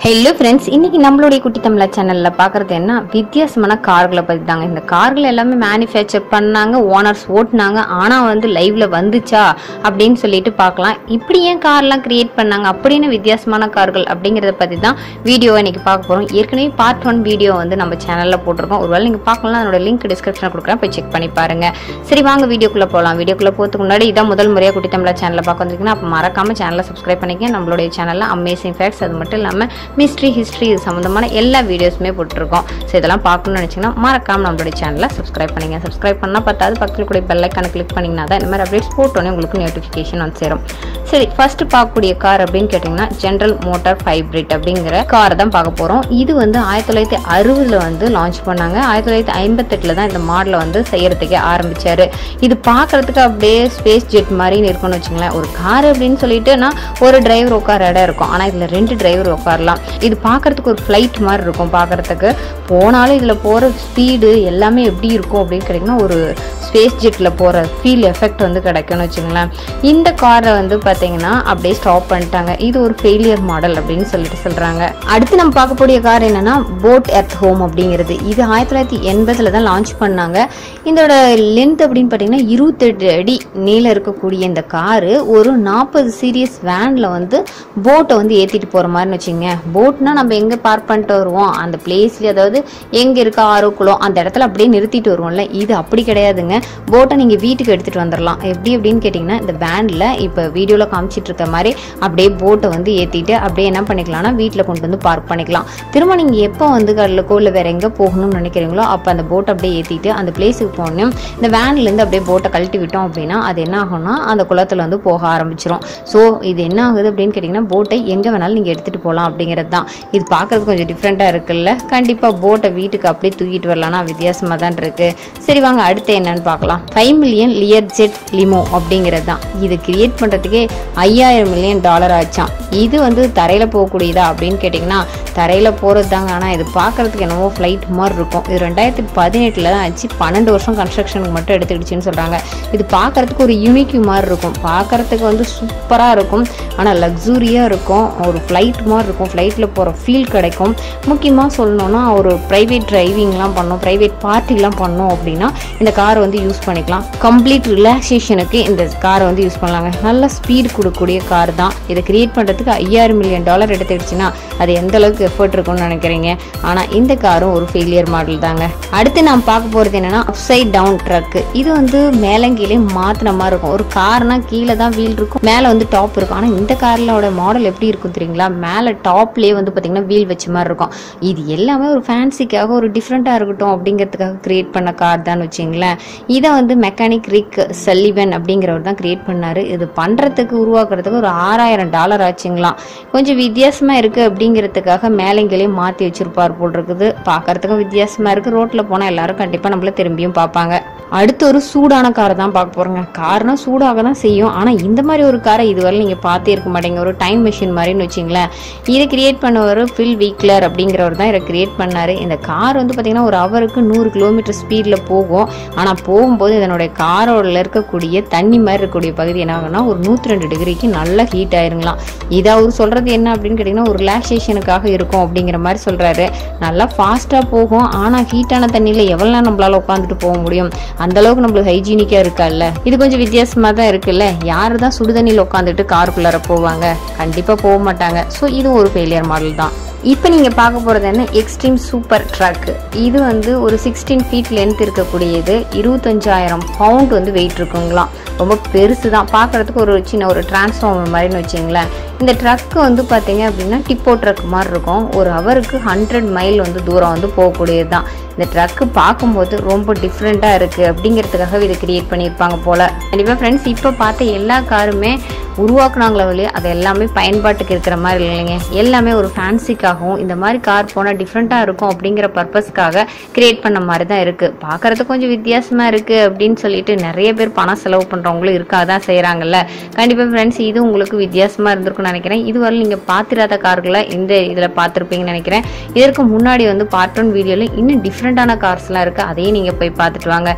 hello friends இன்னைக்கு நம்மளுடைய குட்டி தமிழா சேனல்ல பார்க்கறது என்ன வித்தியாசமான கார்களை பத்தி தாங்க இந்த கார்கள் எல்லாமே மேனுஃபேக்சர் பண்ணாங்க ஓனர்ஸ் ஓட்டுனாங்க ஆனா வந்து லைவ்ல வந்துச்சா அப்படின்னு சொல்லிட்டு பார்க்கலாம் இப்படி ஏன் கார்லாம் கிரியேட் பண்ணாங்க அப்படின்னு வித்தியாசமான கார்கள் அப்படிங்கறத பத்தி தான் வீடியோ இன்னைக்கு பார்க்க போறோம் ஏற்கனவே பார்ட் ஒன் வீடியோ வந்து நம்ம சேனல்ல போட்டிருக்கோம் ஒருவேளை நீங்க பார்க்கலாம் அதோட லிங்க் டிஸ்கிரிப்ஷன் கொடுக்குறேன் போய் செக் பண்ணி பாருங்க சரி வாங்க வீடியோக்குள்ள போகலாம் வீடியோக்குள்ள போகிறதுக்கு முன்னாடி இதான் முதல் முறையாக குட்டி தமிழா சேனலை பார்க்க வந்திருக்கீங்கன்னா அப்போ மறக்காம சேனலை சப்ஸ்கிரைப் பண்ணிக்க நம்மளுடைய சேனல்ல அமேசிங் ஃபேக்ட்ஸ் அது மட்டும் இல்லாமல் மிஸ்ட்ரி ஹிஸ்ட்ரி இது சம்மந்தமான எல்லா வீடியோஸுமே போட்டிருக்கோம் ஸோ இதெல்லாம் பார்க்கணும்னு நினச்சிங்கன்னா மறக்காம நம்மளுடைய சேனலை சப்ஸ்கிரைப் பண்ணிங்க சப்ஸ்கிரைப் பண்ணால் பத்தாது பக்கத்தில் கூட பெல் ஐக்கான கிளிக் பண்ணிங்கன்னா தான் இந்த மாதிரி அப்டேட்ஸ் போட்டோன்னே உங்களுக்கு நோட்டிஃபிகேஷன் வந்து சேரும் சரி ஃபர்ஸ்ட் பார்க்கக்கூடிய கார் அப்படின்னு கேட்டிங்கன்னா ஜென்ரல் மோட்டார் ஃபைப்ரிட் அப்படிங்கிற கார் தான் பார்க்க போகிறோம் இது வந்து ஆயிரத்தி தொள்ளாயிரத்தி அறுபதில் வந்து லான்ச் பண்ணாங்க ஆயிரத்தி தொள்ளாயிரத்தி ஐம்பத்தெட்டில் தான் இந்த மாடலை வந்து செய்யறதுக்கே ஆரம்பிச்சாரு இது பார்க்கறதுக்கு அப்படியே ஸ்பேஸ் ஜெட் மாதிரி இருக்கும்னு வச்சுங்களேன் ஒரு கார் அப்படின்னு சொல்லிட்டுனா ஒரு டிரைவர் உட்கார இடம் இருக்கும் ஆனால் இதில் ரெண்டு டிரைவர் உட்காரலாம் இது பார்க்கறதுக்கு ஒரு ஃப்ளைட் மாதிரி இருக்கும் பார்க்கறதுக்கு போனாலும் இதில் போகிற ஸ்பீடு எல்லாமே எப்படி இருக்கும் அப்படின்னு கிடைக்குன்னா ஒரு ஸ்பேஸ் ஜெட்டில் போகிற ஃபீல் எஃபெக்ட் வந்து கிடைக்கும்னு வச்சுங்களேன் இந்த காரை வந்து பார்த்தீங்கன்னா அப்படியே ஸ்டாப் பண்ணிட்டாங்க இது ஒரு ஃபெயிலியர் மாடல் அப்படின்னு சொல்லிட்டு சொல்கிறாங்க அடுத்து நம்ம பார்க்கக்கூடிய கார் என்னன்னா போட் எர்த் ஹோம் அப்படிங்கிறது இது ஆயிரத்தி தொள்ளாயிரத்தி எண்பதில் தான் லான்ச் பண்ணாங்க இதோட லென்த் அப்படின்னு பார்த்தீங்கன்னா இருபத்தெட்டு அடி நீளம் இருக்கக்கூடிய இந்த காரு ஒரு நாற்பது சீரியஸ் வேனில் வந்து போட்டை வந்து ஏற்றிட்டு போகிற மாதிரின்னு வச்சுங்க போட்னா நம்ம எங்கே பார்க் பண்ணிட்டு வருவோம் அந்த பிளேஸ்ல அதாவது எங்கே இருக்க ஆரோ குளம் அந்த இடத்துல அப்படியே நிறுத்திட்டு வருவோம்ல இது அப்படி கிடையாதுங்க போட்டை நீங்கள் வீட்டுக்கு எடுத்துகிட்டு வந்துடலாம் எப்படி அப்படின்னு கேட்டிங்கன்னா இந்த வேனில் இப்போ வீடியோவில் காமிச்சிட்டு இருக்க மாதிரி அப்படியே போட்டை வந்து ஏற்றிட்டு அப்படியே என்ன பண்ணிக்கலாம்னா வீட்டில் கொண்டு வந்து பார்க் பண்ணிக்கலாம் திரும்ப நீங்கள் எப்போ வந்து கடலுக்கோ இல்லை வேறு எங்கே போகணும்னு நினைக்கிறீங்களோ அப்போ அந்த போட்டை அப்படியே ஏற்றிட்டு அந்த பிளேஸுக்கு போகணும் இந்த வேன்லேருந்து அப்படியே போட்டை கழட்டி விட்டோம் அப்படின்னா அது என்ன ஆகும்னா அந்த குளத்துல வந்து போக ஆரம்பிச்சிரும் ஸோ இது என்ன ஆகுது அப்படின்னு கேட்டிங்கன்னா போட்டை எங்கே வேணாலும் நீங்கள் எடுத்துகிட்டு போகலாம் அப்படிங்கிறது தான் இது பார்க்குறது கொஞ்சம் டிஃப்ரெண்ட்டாக இருக்குல்ல கண்டிப்பாக போட்டை வீட்டுக்கு அப்படியே தூக்கிட்டு வரலாம்னா வித்தியாசமாக தான் இருக்குது சரி வாங்க அடுத்து என்னன்னு பார்க்கலாம் five million Lear jet limo அப்படிங்கிறது தான் இது கிரியேட் பண்ணுறதுக்கே ஐயாயிரம் மில்லியன் டாலர் ஆச்சாம் இது வந்து தரையில் போகக்கூடியதா அப்படின்னு கேட்டிங்கன்னா தரையில் போகிறது தாங்க ஆனால் இது பார்க்குறதுக்கு என்னவோ ஃப்ளைட் மாதிரி இருக்கும் இது ரெண்டாயிரத்தி பதினெட்டில் தான் ஆச்சு பன்னெண்டு வருஷம் கன்ஸ்ட்ரக்ஷனுக்கு மட்டும் எடுத்துக்கிடுச்சின்னு சொல்கிறாங்க இது பார்க்குறதுக்கு ஒரு யூனிக் மாதிரி இருக்கும் பார்க்குறதுக்கு வந்து சூப்பராக இருக்கும் ஆனால் லக்ஸூரியாக இருக்கும் ஒரு ஃப்ளைட் மாதிரி இருக்கும் ஃப்ளைட்டில் போகிற ஃபீல் கிடைக்கும் முக்கியமாக சொல்லணும்னா ஒரு ப்ரைவேட் டிரைவிங்லாம் பண்ணோம் ப்ரைவேட் பார்ட்டிலாம் பண்ணோம் அப்படின்னா இந்த காரை வந்து யூஸ் பண்ணிக்கலாம் கம்ப்ளீட் ரிலாக்ஸேஷனுக்கு இந்த காரை வந்து யூஸ் பண்ணலாங்க நல்ல ஸ்பீடு கொடுக்கக்கூடிய கார் தான் இதை கிரியேட் பண்ணுறதுக்கு ஐயாயிரம் மில்லியன் டாலர் எடுத்துக்கிடுச்சுன்னா அது எந்த அளவுக்கு எஃபர்ட் இருக்கும்னு நினைக்கிறீங்க ஆனால் இந்த காரும் ஒரு ஃபெயிலியர் மாடல் தாங்க அடுத்து நான் பார்க்க போகிறது என்னன்னா அப்சைட் டவுன் ட்ரக் இது வந்து மேலங்கீழே மாற்றின மாதிரி இருக்கும் ஒரு கார்னா கீழே தான் வீல் இருக்கும் மேலே வந்து டாப் இருக்கும் ஆனால் இந்த காரோட மாடல் எப்படி இருக்கும் தெரியுங்களா மேலே டாப்லேயே வந்து பார்த்தீங்கன்னா வீல் வச்ச மாதிரி இருக்கும் இது எல்லாமே ஒரு ஃபேன்சிக்காக ஒரு டிஃப்ரெண்ட்டாக இருக்கட்டும் அப்படிங்கிறதுக்காக கிரியேட் பண்ண கார் தான் வச்சுங்களேன் இதை வந்து மெக்கானிக் ரிக் சல்லிவன் அப்படிங்கிறவர் தான் கிரியேட் பண்ணார் இது பண்ணுறதுக்கு உருவாக்குறதுக்கு ஒரு ஆறாயிரம் டாலர் ஆச்சுங்களாம் கொஞ்சம் வித்தியாசமாக இருக்குது அப்படிங்கிறதுக்காக மேலங்களையும் மாற்றி வச்சிருப்பார் போல் இருக்குது பார்க்கறதுக்கும் வித்தியாசமாக இருக்குது ரோட்டில் போனால் எல்லாரும் கண்டிப்பாக நம்மள திரும்பியும் பார்ப்பாங்க அடுத்து ஒரு சூடான காரை தான் பார்க்க போகிறோங்க கார்னா சூடாக தான் செய்யும் ஆனால் இந்த மாதிரி ஒரு காரை இதுவரை நீங்கள் பார்த்தே இருக்க மாட்டீங்க ஒரு டைம் மிஷின் மாதிரின்னு வச்சிங்களேன் இதை கிரியேட் பண்ணவர் ஃபில் வீக்லர் அப்படிங்கிறவர் தான் இதை கிரியேட் பண்ணார் இந்த கார் வந்து பார்த்திங்கன்னா ஒரு ஹவருக்கு நூறு கிலோமீட்டர் ஸ்பீடில் போகும் ஆனால் போகும்போது இதனுடைய காரோட இருக்கக்கூடிய தண்ணி மாதிரி இருக்கக்கூடிய பகுதி என்ன ஆகும்னா ஒரு நூற்றி ரெண்டு டிகிரிக்கு நல்லா ஹீட் ஆயிருங்களாம் இதை அவர் சொல்கிறது என்ன அப்படின்னு கேட்டிங்கன்னா ஒரு ரிலாக்ஸேஷனுக்காக இருக்கும் அப்படிங்கிற மாதிரி சொல்கிறாரு நல்லா ஃபாஸ்ட்டாக போகும் ஆனால் ஹீட்டான தண்ணியில் எவ்வளோ நேரம் நம்மளால் உட்காந்துட்டு போக முடியும் அந்த அளவுக்கு நம்மளுக்கு ஹைஜீனிக்காக இருக்கால்ல இது கொஞ்சம் வித்தியாசமாக தான் இருக்குல்ல யார் தான் சுடுதண்ணியில் உட்காந்துட்டு காருக்குள்ளார போவாங்க கண்டிப்பாக போக மாட்டாங்க ஸோ இது ஒரு ஃபெயிலியர் மாடல் தான் இப்போ நீங்கள் பார்க்க போகிறது என்ன எக்ஸ்ட்ரீம் சூப்பர் ட்ரக் இது வந்து ஒரு சிக்ஸ்டீன் ஃபீட் லென்த் இருக்கக்கூடியது இருபத்தஞ்சாயிரம் பவுண்ட் வந்து வெயிட் இருக்குங்களாம் ரொம்ப பெருசு தான் பார்க்குறதுக்கு ஒரு சின்ன ஒரு டிரான்ஸ்ஃபார்மர் மாதிரின்னு வச்சிங்களேன் இந்த ட்ரக்கு வந்து பார்த்தீங்க அப்படின்னா டிப்போ ட்ரக் மாதிரி இருக்கும் ஒரு ஹவருக்கு ஹண்ட்ரட் மைல் வந்து தூரம் வந்து போகக்கூடியது தான் இந்த ட்ரக்கு பார்க்கும்போது ரொம்ப டிஃப்ரெண்ட்டாக இருக்குது அப்படிங்கிறதுக்காக இதை கிரியேட் பண்ணியிருப்பாங்க போல் கண்டிப்பாக ஃப்ரெண்ட்ஸ் இப்போ பார்த்த எல்லா காருமே உருவாக்குனாங்களே வழியே அது எல்லாமே பயன்பாட்டுக்கு இருக்கிற மாதிரி இல்லைங்க எல்லாமே ஒரு ஃபேன்சிக்காகவும் இந்த மாதிரி கார் போனால் டிஃப்ரெண்ட்டாக இருக்கும் அப்படிங்கிற பர்பஸ்க்காக கிரியேட் பண்ண மாதிரி தான் இருக்குது பார்க்குறதுக்கு கொஞ்சம் வித்தியாசமாக இருக்குது அப்படின்னு சொல்லிட்டு நிறைய பேர் பணம் செலவு பண்ணுறவங்களும் இருக்காக தான் செய்கிறாங்கல்ல கண்டிப்பாக ஃப்ரெண்ட்ஸ் இது உங்களுக்கு வித்தியாசமாக இருந்திருக்கும்னு நினைக்கிறேன் இதுவரை நீங்கள் பார்த்திராத கார்களை இந்த இதில் பார்த்துருப்பீங்கன்னு நினைக்கிறேன் இதற்கு முன்னாடி வந்து பார்ட் ஒன் வீடியோவில் இன்னும் டிஃப்ரெண்ட்டான கார்ஸ்லாம் இருக்குது அதையும் நீங்கள் போய் பார்த்துட்டு வாங்க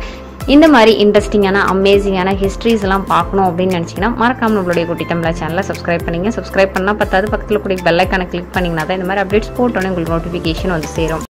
இந்த மாதிரி இன்ட்ரெஸ்டிங்கான அமேசிங்கான ஹிஸ்ட்ரிஸ் எல்லாம் பார்க்கணும் அப்படின்னு நினச்சிங்கன்னா மறக்காம நம்மளுடைய குட்டி தமிழா சேனலை சப்ஸ்கிரைப் பண்ணிங்க சப்ஸ்கிரைப் பண்ணால் பத்தாவது பக்கத்தில் கூடிய பெல்லைக்கான கிளிக் பண்ணிங்கன்னா தான் இந்த மாதிரி அப்டேட்ஸ் போட்டோன்னே உங்களுக்கு நோட்டிஃபிகேஷன் வந்து சேரும்